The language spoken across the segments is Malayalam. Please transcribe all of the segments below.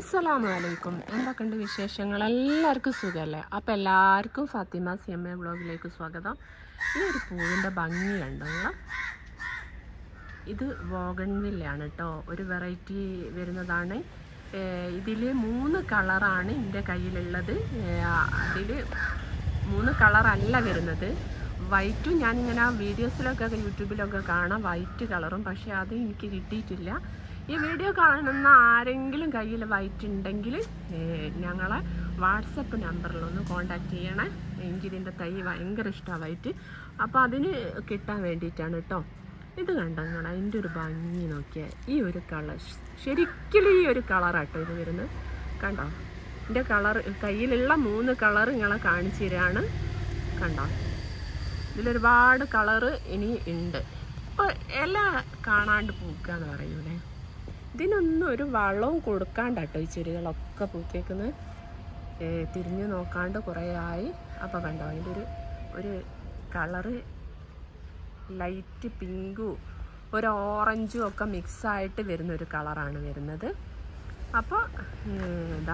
അസ്സലാമു അലൈക്കും എന്തൊക്കെയുണ്ട് വിശേഷങ്ങൾ എല്ലാവർക്കും സുഖമല്ലേ അപ്പോൾ എല്ലാവർക്കും ഫാത്തിമ സി എം എ വ്ളോഗിലേക്ക് സ്വാഗതം ഈ ഒരു പൂവിൻ്റെ ഭംഗി കണ്ടോ നിങ്ങൾ ഇത് വോഗൺവില്ലയാണ് കേട്ടോ ഒരു വെറൈറ്റി വരുന്നതാണ് ഇതിൽ മൂന്ന് കളറാണ് എൻ്റെ കയ്യിലുള്ളത് അതിൽ മൂന്ന് കളറല്ല വരുന്നത് വൈറ്റും ഞാനിങ്ങനെ വീഡിയോസിലൊക്കെ യൂട്യൂബിലൊക്കെ കാണാം വൈറ്റ് കളറും പക്ഷേ അത് എനിക്ക് കിട്ടിയിട്ടില്ല ഈ വീഡിയോ കാണുന്ന ആരെങ്കിലും കയ്യിൽ വൈറ്റ് ഉണ്ടെങ്കിൽ ഞങ്ങളെ വാട്സപ്പ് നമ്പറിലൊന്ന് കോണ്ടാക്ട് ചെയ്യണേ എനിക്കിതിൻ്റെ തൈ ഭയങ്കര ഇഷ്ടമാണ് വൈറ്റ് അപ്പോൾ അതിന് കിട്ടാൻ വേണ്ടിയിട്ടാണ് കേട്ടോ ഇത് കണ്ടോ നിങ്ങൾ അതിൻ്റെ ഒരു ഭംഗി നോക്കിയാൽ ഈ ഒരു കളർ ശരിക്കും ഈ ഒരു കളറാട്ടോ ഇത് വരുന്നത് കണ്ടോ എൻ്റെ കളർ കയ്യിലുള്ള മൂന്ന് കളർ നിങ്ങളെ കാണിച്ചു തരാണ് കണ്ടോ ഇതിലൊരുപാട് കളറ് ഇനി ഉണ്ട് ഇപ്പോൾ ഇല കാണാണ്ട് പൂക്കുക എന്ന് പറയൂലേ ഇതിനൊന്നും ഒരു വളവും കൊടുക്കാണ്ടാട്ടോ ഈ ചെടികളൊക്കെ പൂത്തേക്കുന്നത് തിരിഞ്ഞു നോക്കാണ്ട് കുറേ ആയി അപ്പോൾ കണ്ടോ അതിൻ്റെ ഒരു ഒരു കളറ് ലൈറ്റ് പിങ്കും ഒരു ഓറഞ്ചും ഒക്കെ മിക്സായിട്ട് വരുന്ന ഒരു കളറാണ് വരുന്നത് അപ്പോൾ ഇതാ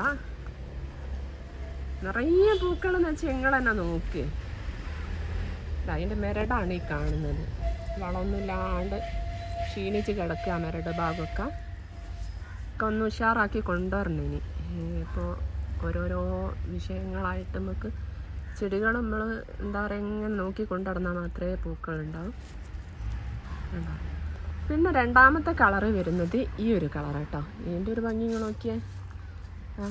നിറയെ പൂക്കളെന്ന് വെച്ചാൽ നിങ്ങൾ തന്നെ നോക്ക് അതിൻ്റെ മെരടാണ് ഈ കാണുന്നത് വളമൊന്നുമില്ലാണ്ട് ക്ഷീണിച്ച് കിടക്കുക മെരട് ഭാഗമൊക്കെ ഒക്കെ ഒന്ന് ഉഷാറാക്കി കൊണ്ടുവരണം ഇനി ഇപ്പോൾ ഓരോരോ വിഷയങ്ങളായിട്ട് നമുക്ക് ചെടികൾ നമ്മൾ എന്താ പറയുക ഇങ്ങനെ നോക്കി കൊണ്ടുനടന്നാൽ മാത്രമേ പൂക്കളുണ്ടാവും പിന്നെ രണ്ടാമത്തെ കളറ് വരുന്നത് ഈ ഒരു കളറാട്ടോ ഇതിൻ്റെ ഒരു ഭംഗി ഇങ്ങനെ നോക്കിയേ ആ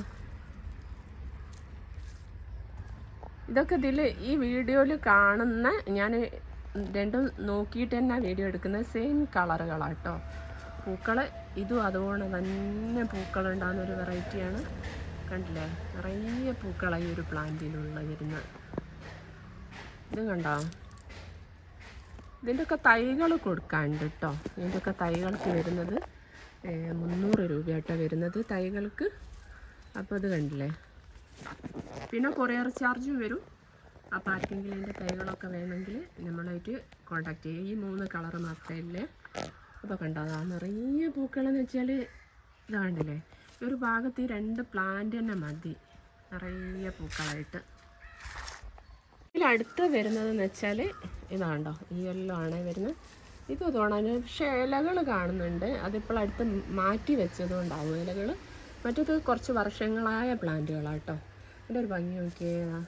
ഇതൊക്കെ ഇതിൽ ഈ വീഡിയോയിൽ കാണുന്ന ഞാൻ രണ്ടും നോക്കിയിട്ട് തന്നെ വീഡിയോ എടുക്കുന്നത് സെയിം കളറുകളാട്ടോ പൂക്കൾ ഇതും അതുപോലെ തന്നെ പൂക്കളുണ്ടാകുന്ന ഒരു വെറൈറ്റിയാണ് കണ്ടില്ലേ നിറയെ പൂക്കളായി ഈ ഒരു പ്ലാന്റിലുള്ള വരുന്നത് ഇത് കണ്ടോ ഇതിൻ്റെയൊക്കെ തൈകൾ കൊടുക്കാനുണ്ട് കേട്ടോ ഇതിൻ്റെയൊക്കെ തൈകൾക്ക് വരുന്നത് മുന്നൂറ് രൂപയാട്ടോ വരുന്നത് തൈകൾക്ക് അപ്പോൾ ഇത് കണ്ടില്ലേ പിന്നെ കൊറിയർ ചാർജും വരും അപ്പോൾ ആർക്കെങ്കിലും അതിൻ്റെ തൈകളൊക്കെ വേണമെങ്കിൽ നമ്മളായിട്ട് കോണ്ടാക്ട് ചെയ്യും ഈ മൂന്ന് കളറ് മാത്രമേ ഇല്ലേ അപ്പോൾ കണ്ടോ അതാ നിറയെ പൂക്കളെന്ന് വെച്ചാൽ ഇതാണ്ടില്ലേ ഒരു ഭാഗത്ത് ഈ രണ്ട് പ്ലാന്റ് തന്നെ മതി നിറയെ പൂക്കളായിട്ട് ഇതിലടുത്ത് വരുന്നതെന്ന് വെച്ചാൽ ഇതാണ്ടോ ഈ എല്ലോ ആണ് വരുന്നത് ഇത് തോന്നാൻ പക്ഷേ ഇലകൾ കാണുന്നുണ്ട് അതിപ്പോൾ അടുത്ത് മാറ്റി വെച്ചതുകൊണ്ടാവും ഇലകൾ മറ്റത് കുറച്ച് വർഷങ്ങളായ പ്ലാന്റുകളാട്ടോ ഇതിൻ്റെ ഒരു ഭംഗി നോക്കിയതാ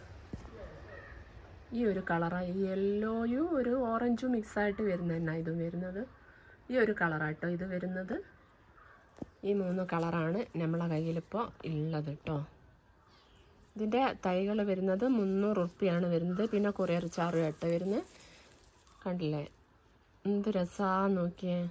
ഈ ഒരു കളറാണ് ഈ യെല്ലോയും ഒരു ഓറഞ്ചും മിക്സായിട്ട് വരുന്നത് തന്നെ ഇതും വരുന്നത് ഈ ഒരു കളറാട്ടോ ഇത് വരുന്നത് ഈ മൂന്ന് കളറാണ് നമ്മളെ കയ്യിലിപ്പോൾ ഉള്ളത് കേട്ടോ ഇതിൻ്റെ തൈകൾ വരുന്നത് മുന്നൂറ് ഉറുപ്പിയാണ് വരുന്നത് പിന്നെ കൊറിയർ ചാർജ് ആട്ടോ വരുന്നത് കണ്ടില്ലേ എന്ത് രസമാന്ന് നോക്കിയേ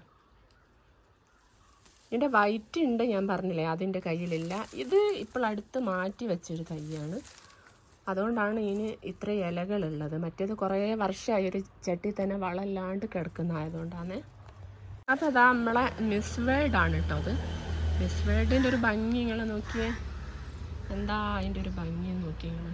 ഇതിൻ്റെ വൈറ്റ് ഉണ്ട് ഞാൻ പറഞ്ഞില്ലേ അതിൻ്റെ കയ്യിലില്ല ഇത് ഇപ്പോൾ അടുത്ത് മാറ്റി വെച്ചൊരു തൈയാണ് അതുകൊണ്ടാണ് ഇതിന് ഇത്ര ഇലകളുള്ളത് മറ്റേത് കുറേ വർഷമായി ഒരു ചട്ടി തന്നെ വളമില്ലാണ്ട് കിടക്കുന്നതായതുകൊണ്ടാണ് അപ്പോൾ അതാ നമ്മളെ മിസ് വേൾഡാണ് കേട്ടോ അത് മിസ് വേൾഡിൻ്റെ ഒരു ഭംഗി നിങ്ങൾ നോക്കിയേ എന്താ അതിൻ്റെ ഒരു ഭംഗി നോക്കി നിങ്ങൾ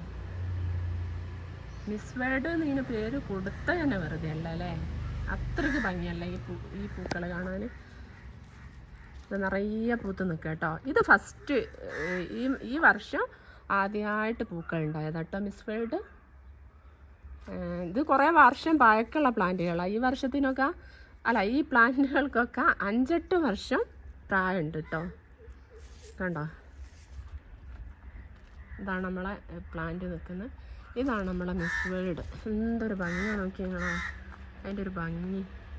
മിസ് വേൾഡ് എന്നിങ്ങനെ പേര് കൊടുത്ത തന്നെ വെറുതെ അല്ല അല്ലേ അത്രയ്ക്ക് ഭംഗിയല്ല ഈ പൂ ഈ പൂക്കൾ കാണാൻ ഇത് നിറയെ പൂത്ത് നിൽക്കുക കേട്ടോ ഇത് ഫസ്റ്റ് ഈ ഈ വർഷം ആദ്യമായിട്ട് പൂക്കൾ ഉണ്ടായത് കേട്ടോ മിസ് വേൾഡ് ഇത് കുറേ വർഷം പഴക്കമുള്ള പ്ലാന്റുകളാണ് ഈ വർഷത്തിനൊക്കെ അല്ല ഈ പ്ലാന്റുകൾക്കൊക്കെ അഞ്ചെട്ട് വർഷം പ്രായമുണ്ട് കേട്ടോ കണ്ടോ ഇതാണ് നമ്മളെ പ്ലാന്റ് നിൽക്കുന്നത് ഇതാണ് നമ്മളെ മിസ് വേൾഡ് എന്തൊരു ഭംഗിയാണ് നോക്കി നിങ്ങളോ അതിൻ്റെ ഒരു ഭംഗി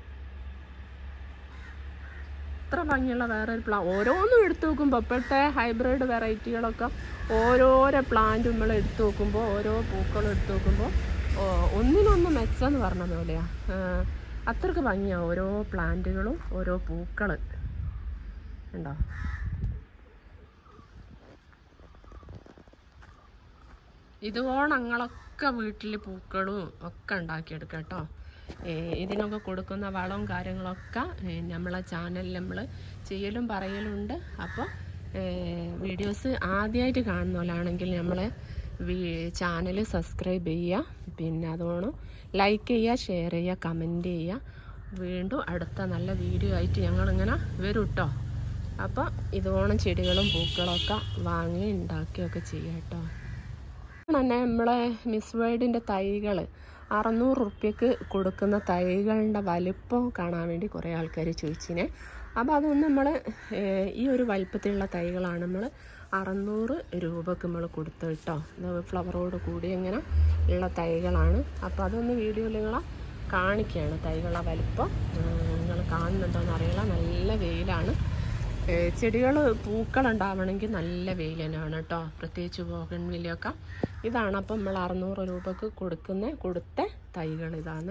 ഇത്ര ഭംഗിയുള്ള വേറൊരു പ്ലാ ഓരോന്നും എടുത്തു നോക്കുമ്പോൾ ഇപ്പോഴത്തെ ഹൈബ്രിഡ് വെറൈറ്റികളൊക്കെ ഓരോരോ പ്ലാന്റ് നമ്മൾ എടുത്തു നോക്കുമ്പോൾ ഓരോ പൂക്കളും എടുത്തു നോക്കുമ്പോൾ ഒന്നിനൊന്ന് മെച്ചമെന്ന് പറഞ്ഞ പോലെയാണ് അത്രക്ക് ഭംഗിയാണ് ഓരോ പ്ലാന്റുകളും ഓരോ പൂക്കൾ ഉണ്ടോ ഇതുപോണങ്ങളൊക്കെ വീട്ടിൽ പൂക്കളും ഒക്കെ ഉണ്ടാക്കിയെടുക്കാം കേട്ടോ ഇതിനൊക്കെ കൊടുക്കുന്ന വളവും കാര്യങ്ങളൊക്കെ നമ്മളെ ചാനലിൽ നമ്മൾ ചെയ്യലും പറയലുണ്ട് അപ്പോൾ വീഡിയോസ് ആദ്യമായിട്ട് കാണുന്നവരാണെങ്കിൽ നമ്മളെ ചാനൽ സബ്സ്ക്രൈബ് ചെയ്യുക പിന്നെ അതുകൊണ്ട് ലൈക്ക് ചെയ്യുക ഷെയർ ചെയ്യുക കമൻറ്റ് ചെയ്യുക വീണ്ടും അടുത്ത നല്ല വീഡിയോ ആയിട്ട് ഞങ്ങളിങ്ങനെ വരും കേട്ടോ അപ്പോൾ ഇതുപോണം ചെടികളും പൂക്കളൊക്കെ വാങ്ങി ഉണ്ടാക്കുകയൊക്കെ ചെയ്യാം കേട്ടോ തന്നെ നമ്മളെ മിസ് വേൾഡിൻ്റെ തൈകൾ അറുന്നൂറ് റുപ്യക്ക് കൊടുക്കുന്ന തൈകളുടെ വലിപ്പം കാണാൻ വേണ്ടി കുറേ ആൾക്കാർ ചോദിച്ചിനെ അപ്പോൾ അതൊന്ന് നമ്മൾ ഈ ഒരു വലിപ്പത്തിലുള്ള തൈകളാണ് നമ്മൾ അറുന്നൂറ് രൂപക്ക് നമ്മൾ കൊടുത്തു കേട്ടോ ഇത് ഫ്ലവറോട് കൂടി ഇങ്ങനെ ഉള്ള തൈകളാണ് അപ്പോൾ അതൊന്ന് വീഡിയോയിൽ നിങ്ങളെ കാണിക്കുകയാണ് തൈകളുടെ വലിപ്പം നിങ്ങൾ കാണുന്നുണ്ടോയെന്ന് അറിയില്ല നല്ല വെയിലാണ് ചെടികൾ പൂക്കളുണ്ടാവണമെങ്കിൽ നല്ല വെയിൽ തന്നെയാണ് കേട്ടോ പ്രത്യേകിച്ച് ബോഗൺവില്ലയൊക്കെ ഇതാണ് അപ്പം നമ്മൾ അറുന്നൂറ് രൂപക്ക് കൊടുക്കുന്ന കൊടുത്ത തൈകൾ ഇതാണ്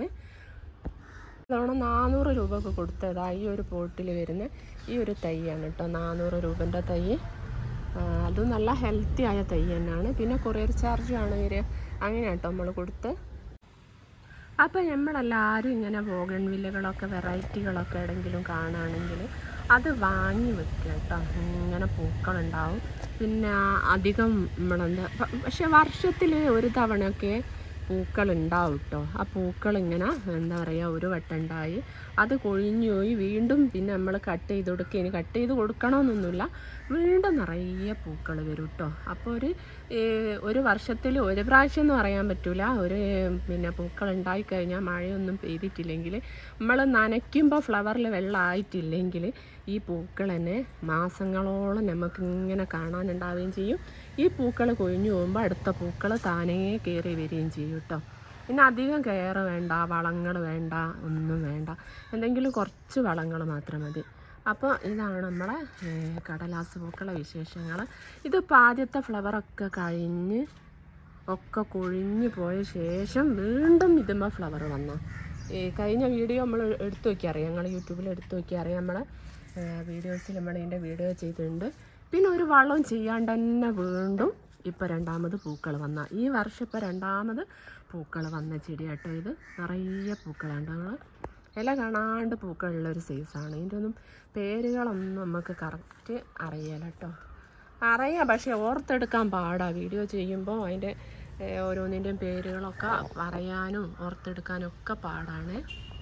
ഇതവണ നാനൂറ് രൂപക്ക് കൊടുത്തതാ ഈ ഒരു പോട്ടിൽ വരുന്ന ഈ ഒരു തൈയാണ് കേട്ടോ നാനൂറ് രൂപൻ്റെ തൈ ആ, അത് നല്ല ഹെൽത്തി ആയ തൈ തന്നെയാണ് പിന്നെ കൊറിയർ ചാർജാണ് വരിക അങ്ങനെ കേട്ടോ നമ്മൾ കൊടുത്ത് അപ്പോൾ നമ്മളെല്ലാവരും ഇങ്ങനെ ബോഗൺ വില്ലകളൊക്കെ വെറൈറ്റികളൊക്കെ എവിടെയെങ്കിലും കാണുകയാണെങ്കിൽ അത് വാങ്ങി വെക്കുക കേട്ടോ ഇങ്ങനെ പൂക്കളുണ്ടാവും പിന്നെ അധികം നമ്മളെന്താ പ- പക്ഷെ വർഷത്തിൽ ഒരു തവണയൊക്കെ പൂക്കൾ ഉണ്ടാവും കേട്ടോ ആ പൂക്കൾ ഇങ്ങനെ എന്താ പറയുക ഒരു വട്ടം ഉണ്ടായി അത് കൊഴിഞ്ഞു പോയി വീണ്ടും പിന്നെ നമ്മൾ കട്ട് ചെയ്ത് കൊടുക്കുക ഇനി കട്ട് ചെയ്ത് കൊടുക്കണമെന്നൊന്നുമില്ല വീണ്ടും നിറയെ പൂക്കൾ വരും കേട്ടോ അപ്പോൾ ഒരു ഏഹ്, ഒരു വർഷത്തിൽ ഒരു പ്രാവശ്യം എന്ന് പറയാൻ പറ്റില്ല ഒരു പിന്നെ പൂക്കൾ ഉണ്ടായിക്കഴിഞ്ഞാൽ മഴയൊന്നും പെയ്തിട്ടില്ലെങ്കിൽ നമ്മൾ നനയ്ക്കുമ്പോൾ ഫ്ലവറിൽ വെള്ളം ആയിട്ടില്ലെങ്കിൽ ഈ പൂക്കൾ തന്നെ മാസങ്ങളോളം നമുക്ക് ഇങ്ങനെ കാണാനുണ്ടാവുകയും ചെയ്യും ഈ പൂക്കൾ കൊഴിഞ്ഞു പോകുമ്പോൾ അടുത്ത പൂക്കൾ താനേ കയറി വരികയും ചെയ്യും കേട്ടോ പിന്നെ അധികം കെയർ വേണ്ട വളങ്ങൾ വേണ്ട ഒന്നും വേണ്ട എന്തെങ്കിലും കുറച്ച് വളങ്ങൾ മാത്രം മതി അപ്പോൾ ഇതാണ് നമ്മളെ ഏഹ്, കടലാസ് പൂക്കളെ വിശേഷങ്ങൾ ഇതിപ്പോൾ ആദ്യത്തെ ഫ്ലവറൊക്കെ കഴിഞ്ഞ് ഒക്കെ കൊഴിഞ്ഞു പോയ ശേഷം വീണ്ടും ഇതുമ്പോൾ ഫ്ലവർ വന്ന ഈ കഴിഞ്ഞ വീഡിയോ നമ്മൾ എടുത്തു നോക്കി അറിയാം ഞങ്ങൾ യൂട്യൂബിൽ എടുത്തു നോക്കി അറിയാം നമ്മളെ വീഡിയോസിൽ നമ്മൾ ഇതിൻ്റെ വീഡിയോ ചെയ്തിട്ടുണ്ട് പിന്നെ ഒരു വളവും ചെയ്യാണ്ട് തന്നെ വീണ്ടും ഇപ്പോൾ രണ്ടാമത് പൂക്കൾ വന്ന ഈ വർഷം ഇപ്പോൾ രണ്ടാമത് പൂക്കൾ വന്ന ചെടിയാട്ടോ ഇത് നിറയെ പൂക്കളുണ്ട് ഞങ്ങൾ ഇല കാണാണ്ട് പൂക്കളുള്ളൊരു സൈസാണ് ഇതിൻ്റെ ഒന്നും പേരുകളൊന്നും നമുക്ക് കറക്റ്റ് അറിയാല കേട്ടോ അറിയാം പക്ഷെ ഓർത്തെടുക്കാൻ പാടാ വീഡിയോ ചെയ്യുമ്പോൾ അതിൻ്റെ ഏഹ്, ഓരോന്നിൻ്റെയും പേരുകളൊക്കെ പറയാനും ഓർത്തെടുക്കാനും ഒക്കെ പാടാണ്